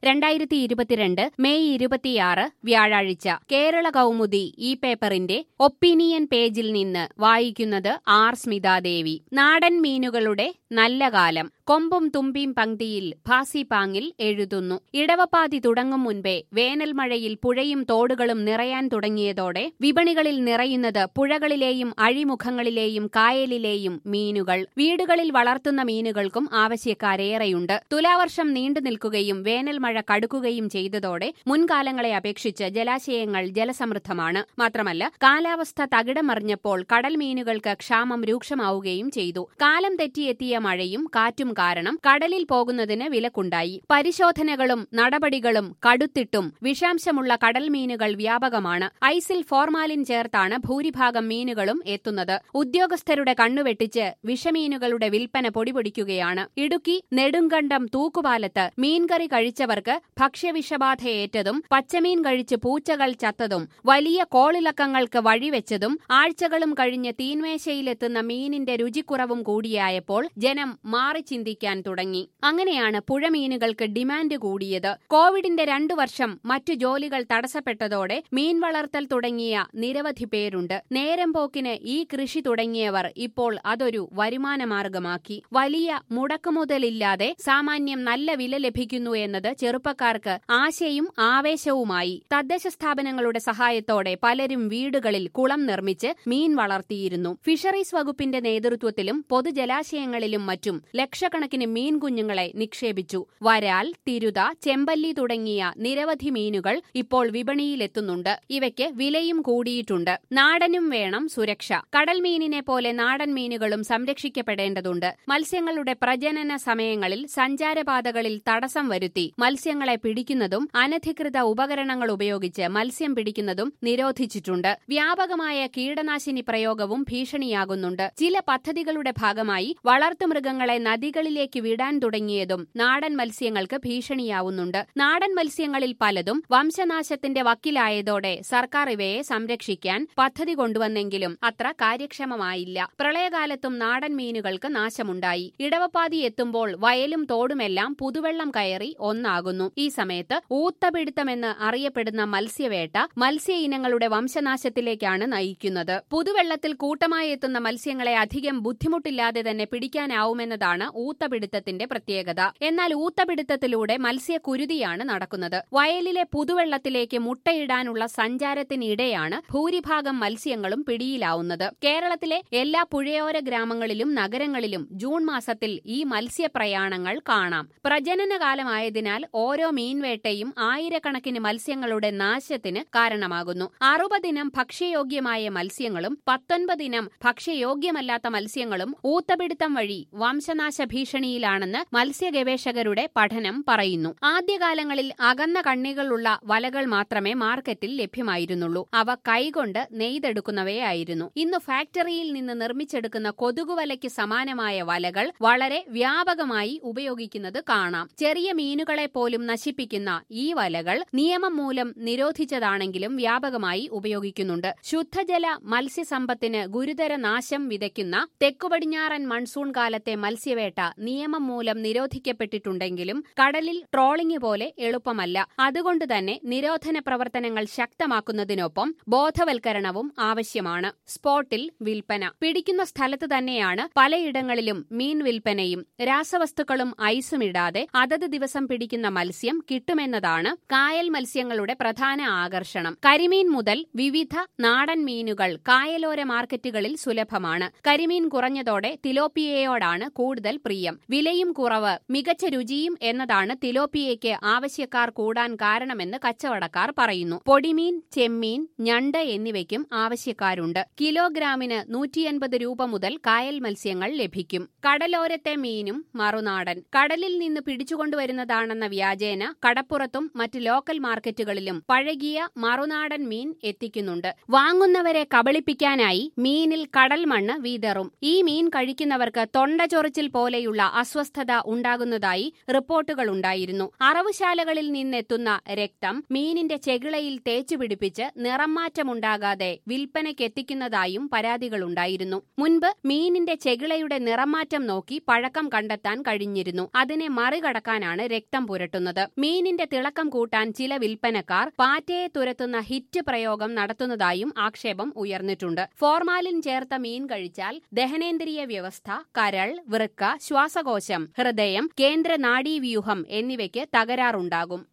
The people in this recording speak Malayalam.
രണ്ടായിരത്തി ഇരുപത്തിരണ്ട് മെയ് ഇരുപത്തിയാറ് വ്യാഴാഴ്ച കേരള കൗമുദി ഈ പേപ്പറിന്റെ ഒപ്പീനിയൻ പേജിൽ നിന്ന് വായിക്കുന്നത് ആർ സ്മിതാദേവി നാടൻ മീനുകളുടെ നല്ല കാലം കൊമ്പും തുമ്പിയും പങ്ക്തിയിൽ ഭാസിപാങ്ങിൽ എഴുതുന്നു ഇടവപ്പാതി തുടങ്ങും മുൻപേ വേനൽ മഴയിൽ പുഴയും തോടുകളും നിറയാൻ തുടങ്ങിയതോടെ വിപണികളിൽ നിറയുന്നത് പുഴകളിലെയും അഴിമുഖങ്ങളിലെയും കായലിലെയും മീനുകൾ വീടുകളിൽ വളർത്തുന്ന മീനുകൾക്കും ആവശ്യക്കാരേറെയുണ്ട് തുലാവർഷം നീണ്ടു നിൽക്കുകയും വേനൽ മഴ കടുക്കുകയും ചെയ്തതോടെ മുൻകാലങ്ങളെ അപേക്ഷിച്ച് ജലാശയങ്ങൾ ജലസമൃദ്ധമാണ് മാത്രമല്ല കാലാവസ്ഥ തകിടം മറിഞ്ഞപ്പോൾ കടൽ മീനുകൾക്ക് ക്ഷാമം രൂക്ഷമാവുകയും ചെയ്തു കാലം തെറ്റിയെത്തിയ മഴയും കാറ്റും കാരണം കടലിൽ പോകുന്നതിന് വിലക്കുണ്ടായി പരിശോധനകളും നടപടികളും കടുത്തിട്ടും വിഷാംശമുള്ള കടൽ മീനുകൾ വ്യാപകമാണ് ഐസിൽ ഫോർമാലിൻ ചേർത്താണ് ഭൂരിഭാഗം മീനുകളും എത്തുന്നത് ഉദ്യോഗസ്ഥരുടെ കണ്ണുവെട്ടിച്ച് വിഷമീനുകളുടെ വിൽപ്പന പൊടിപൊടിക്കുകയാണ് ഇടുക്കി നെടുങ്കണ്ടം തൂക്കുപാലത്ത് മീൻകറി കഴിച്ചവർക്ക് ഭക്ഷ്യവിഷബാധയേറ്റതും പച്ചമീൻ കഴിച്ച് പൂച്ചകൾ ചത്തതും വലിയ കോളിളക്കങ്ങൾക്ക് വഴിവെച്ചതും ആഴ്ചകളും കഴിഞ്ഞ് തീൻമേശയിലെത്തുന്ന മീനിന്റെ രുചിക്കുറവും കൂടിയായപ്പോൾ ജനം മാറി ചിന്തിക്കാൻ തുടങ്ങി അങ്ങനെയാണ് പുഴമീനുകൾക്ക് ഡിമാൻഡ് കൂടിയത് കോവിഡിന്റെ രണ്ടു വർഷം മറ്റു ജോലികൾ തടസ്സപ്പെട്ടതോടെ മീൻ വളർത്തൽ തുടങ്ങിയ നിരവധി പേരുണ്ട് നേരം പോക്കിന് ഈ കൃഷി തുടങ്ങിയവർ ഇപ്പോൾ അതൊരു വരുമാനമാർഗമാക്കി വലിയ മുടക്കുമുതലില്ലാതെ സാമാന്യം നല്ല വില ലഭിക്കുന്നു എന്നത് ചെറുപ്പക്കാർക്ക് ആശയും ആവേശവുമായി തദ്ദേശ സ്ഥാപനങ്ങളുടെ സഹായത്തോടെ പലരും വീടുകളിൽ കുളം നിർമ്മിച്ച് മീൻ വളർത്തിയിരുന്നു ഫിഷറീസ് വകുപ്പിന്റെ നേതൃത്വത്തിലും പൊതുജലാശയങ്ങളിലും മറ്റും ലക്ഷക്കണക്കിന് മീൻ കുഞ്ഞുങ്ങളെ നിക്ഷേപിച്ചു വരാൽ തിരുത ചെമ്പല്ലി തുടങ്ങിയ നിരവധി മീനുകൾ ഇപ്പോൾ വിപണിയിലെത്തുന്നുണ്ട് ഇവയ്ക്ക് വിലയും കൂടിയിട്ടുണ്ട് നാടനും വേണം സുരക്ഷ കടൽ മീനിനെ പോലെ നാടൻ മീനുകളും സംരക്ഷിക്കപ്പെടേണ്ടതുണ്ട് മത്സ്യങ്ങളുടെ പ്രജനന സമയങ്ങളിൽ സഞ്ചാരപാതകളിൽ തടസ്സം വരുത്തി മത്സ്യങ്ങളെ പിടിക്കുന്നതും അനധികൃത ഉപകരണങ്ങൾ ഉപയോഗിച്ച് മത്സ്യം പിടിക്കുന്നതും നിരോധിച്ചിട്ടുണ്ട് വ്യാപകമായ കീടനാശിനി പ്രയോഗവും ഭീഷണിയാകുന്നുണ്ട് ചില പദ്ധതികളുടെ ഭാഗമായി വളർത്തുമൃഗങ്ങളെ നദികളിലേക്ക് വിടാൻ തുടങ്ങിയതും നാടൻ മത്സ്യങ്ങൾക്ക് ഭീഷണിയാവുന്നുണ്ട് നാടൻ മത്സ്യങ്ങളിൽ പലതും വംശനാശത്തിന്റെ വക്കിലായതോടെ സർക്കാർ ഇവയെ സംരക്ഷിക്കാൻ പദ്ധതി കൊണ്ടുവന്നെങ്കിലും അത്ര കാര്യക്ഷമമായില്ല പ്രളയകാലത്തും നാടൻ മീനുകൾക്ക് നാശമുണ്ടായി ഇടവപ്പാതി എത്തുമ്പോൾ വയലും തോടുമെല്ലാം പുതുവെള്ളം കയറി ഒന്നാകുന്നു ഈ സമയത്ത് ഊത്തപിടുത്തമെന്ന് അറിയപ്പെടുന്ന മത്സ്യവേട്ട മത്സ്യ ഇനങ്ങളുടെ വംശനാശത്തിലേക്കാണ് നയിക്കുന്നത് പുതുവെള്ളത്തിൽ കൂട്ടമായി എത്തുന്ന മത്സ്യങ്ങളെ അധികം ബുദ്ധിമുട്ടില്ലാതെ തന്നെ പിടിക്കാനാവുമെന്നതാണ് ഊത്തപിടുത്തത്തിന്റെ പ്രത്യേകത എന്നാൽ ഊത്തപിടുത്തത്തിലൂടെ മത്സ്യക്കുരുതിയാണ് നടക്കുന്നത് വയലിലെ പുതുവെള്ളത്തിലേക്ക് മുട്ടയിടാനുള്ള സഞ്ചാരത്തിനിടെയാണ് ഭൂരിഭാഗം മത്സ്യങ്ങളും പിടിയിലാവുന്നത് കേരളത്തിലെ എല്ലാ പുഴയോര ഗ്രാമങ്ങളിലും നഗരങ്ങളിലും ജൂൺ മാസത്തിൽ ഈ മത്സ്യപ്രയാണങ്ങൾ കാണാം പ്രജനനകാലമായതിനാൽ ഓരോ മീൻവേട്ടയും ആയിരക്കണക്കിന് മത്സ്യങ്ങളുടെ നാശത്തിന് കാരണമാകുന്നു അറുപതിനം ഭക്ഷ്യയോഗ്യമായ മത്സ്യങ്ങളും പത്തൊൻപതിനം ഭക്ഷ്യയോഗ്യമല്ലാത്ത മത്സ്യങ്ങളും ഊത്തപിടുത്തം വഴി വംശനാശ ഭീഷണിയിലാണെന്ന് മത്സ്യ ഗവേഷകരുടെ പഠനം പറയുന്നു ആദ്യകാലങ്ങളിൽ അകന്ന കണ്ണികളുള്ള വലകൾ മാത്രമേ മാർക്കറ്റിൽ ലഭ്യമായിരുന്നുള്ളൂ അവ കൈകൊണ്ട് നെയ്തെടുക്കുന്നവയായിരുന്നു ഇന്ന് ഫാക്ടറിയിൽ നിന്ന് നിർമ്മിച്ചെടുക്കുന്ന കൊതുകുവലയ്ക്ക് സമാനമായ വലകൾ വളരെ വ്യാപകമായി ഉപയോഗിക്കുന്നത് കാണാം ചെറിയ മീനുകളെ പോലും നശിപ്പിക്കുന്ന ഈ വലകൾ നിയമം മൂലം നിരോധിച്ചതാണെങ്കിലും വ്യാപകമായി ഉപയോഗിക്കുന്നുണ്ട് ശുദ്ധജല മത്സ്യസമ്പത്തിന് ഗുരുതര നാശം വിതയ്ക്കുന്ന തെക്കുപടിഞ്ഞാറൻ മൺസൂൺ കാലത്തെ മത്സ്യവേട്ട നിയമം മൂലം നിരോധിക്കപ്പെട്ടിട്ടുണ്ടെങ്കിലും കടലിൽ ട്രോളിംഗ് പോലെ എളുപ്പമല്ല അതുകൊണ്ട് തന്നെ നിരോധന പ്രവർത്തനങ്ങൾ ശക്തമാക്കുന്നതിനൊപ്പം ബോധവൽക്കരണവും ആവശ്യമാണ് സ്പോട്ടിൽ വിൽപ്പന പിടിക്കുന്ന സ്ഥലത്ത് തന്നെയാണ് പലയിടങ്ങളിലും മീൻ വിൽപ്പനയും രാസവസ്തുക്കളും ഐസും ഇടാതെ അതത് ദിവസം പിടിക്കുന്ന മത്സ്യം കിട്ടുമെന്നതാണ് കായൽ മത്സ്യങ്ങളുടെ പ്രധാന ആകർഷണം കരിമീൻ മുതൽ വിവിധ നാടൻ മീനുകൾ കായലോര മാർക്കറ്റുകളിൽ സുലഭമാണ് കരിമീൻ കുറഞ്ഞതോടെ തിലോപ്പിയയോടാണ് കൂടുതൽ പ്രിയം വിലയും കുറവ് മികച്ച രുചിയും എന്നതാണ് തിലോപ്പിയയ്ക്ക് ആവശ്യക്കാർ കൂടാൻ കാരണമെന്ന് കച്ചവടക്കാർ പറയുന്നു പൊടിമീൻ ചെമ്മീൻ ഞണ്ട് എന്നിവയ്ക്കും ആവശ്യക്കാരുണ്ട് കിലോഗ്രാമിന് നൂറ്റിയൻപത് രൂപ മുതൽ കായൽ മത്സ്യങ്ങൾ ലഭിക്കും കടലോരത്തെ മീനും മറുനാടൻ കടലിൽ നിന്ന് പിടിച്ചുകൊണ്ടുവരുന്നതാണെന്ന വ്യാജേന കടപ്പുറത്തും മറ്റ് ലോക്കൽ മാർക്കറ്റുകളിലും പഴകിയ മറുനാടൻ മീൻ എത്തിക്കുന്നുണ്ട് വാങ്ങുന്നവരെ കബളിപ്പിക്കാനായി മീനിൽ കടൽ മണ്ണ് വീതറും ഈ മീൻ കഴിക്കുന്നവർക്ക് തൊണ്ട ചൊറിച്ചിൽ പോലെയുള്ള തരത്തിലുള്ള അസ്വസ്ഥത ഉണ്ടാകുന്നതായി റിപ്പോർട്ടുകളുണ്ടായിരുന്നു അറവുശാലകളിൽ നിന്നെത്തുന്ന രക്തം മീനിന്റെ ചെകിളയിൽ തേച്ചുപിടിപ്പിച്ച് നിറം മാറ്റമുണ്ടാകാതെ വിൽപ്പനയ്ക്കെത്തിക്കുന്നതായും പരാതികളുണ്ടായിരുന്നു മുൻപ് മീനിന്റെ ചെകിളയുടെ നിറമാറ്റം നോക്കി പഴക്കം കണ്ടെത്താൻ കഴിഞ്ഞിരുന്നു അതിനെ മറികടക്കാനാണ് രക്തം പുരട്ടുന്നത് മീനിന്റെ തിളക്കം കൂട്ടാൻ ചില വിൽപ്പനക്കാർ പാറ്റയെ തുരത്തുന്ന ഹിറ്റ് പ്രയോഗം നടത്തുന്നതായും ആക്ഷേപം ഉയർന്നിട്ടുണ്ട് ഫോർമാലിൻ ചേർത്ത മീൻ കഴിച്ചാൽ ദഹനേന്ദ്രിയ വ്യവസ്ഥ കരൾ വൃക്ക ശ്വാസകോശം ഹൃദയം കേന്ദ്ര നാഡീവ്യൂഹം എന്നിവയ്ക്ക് തകരാറുണ്ടാകും